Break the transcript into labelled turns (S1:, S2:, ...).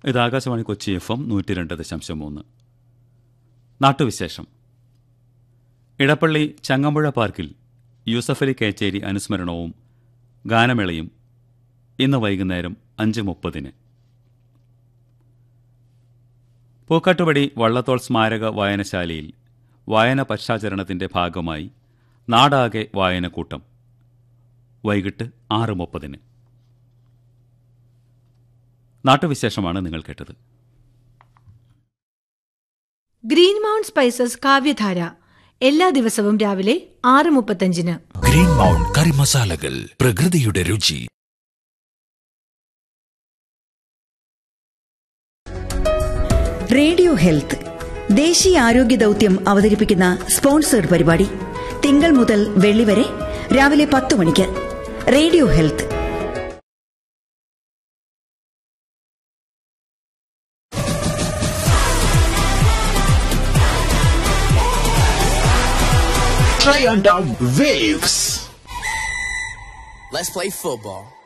S1: ഇത് Akashvani Kochi F M നൂറ്റി രണ്ട് ദശാംശം മൂന്ന് നാട്ടുവിശേഷം ഇടപ്പള്ളി ചങ്ങമ്പുഴ പാർക്കിൽ യൂസഫലി കേച്ചേരി അനുസ്മരണവും ഗാനമേളയും ഇന്ന് വൈകുന്നേരം അഞ്ച് മുപ്പതിന് പൂക്കാട്ടുപടി വള്ളത്തോൾ സ്മാരക വായനശാലയിൽ വായന പക്ഷാചരണത്തിന്റെ ഭാഗമായി നാടാകെ വായനക്കൂട്ടം വൈകിട്ട് ആറ് മുപ്പതിന് നാട്ടുവിശേഷമാണ് നിങ്ങൾ കേട്ടത്
S2: ഗ്രീൻ മൗണ്ട് സ്പൈസസ് കാവ്യധാര എല്ലാ ദിവസവും രാവിലെ ആറ് മുപ്പത്തഞ്ചിന്
S3: ഗ്രീൻ മൗണ്ട് കറി മസാലകൾ പ്രകൃതിയുടെ രുചി
S4: റേഡിയോ ഹെൽത്ത് ദേശീയ ആരോഗ്യ ദൗത്യം അവതരിപ്പിക്കുന്ന സ്പോൺസേഡ് പരിപാടി തിങ്കൾ മുതൽ വെള്ളി വരെ രാവിലെ പത്ത് മണിക്ക് radio health
S5: Try and down waves.
S6: Let's play football.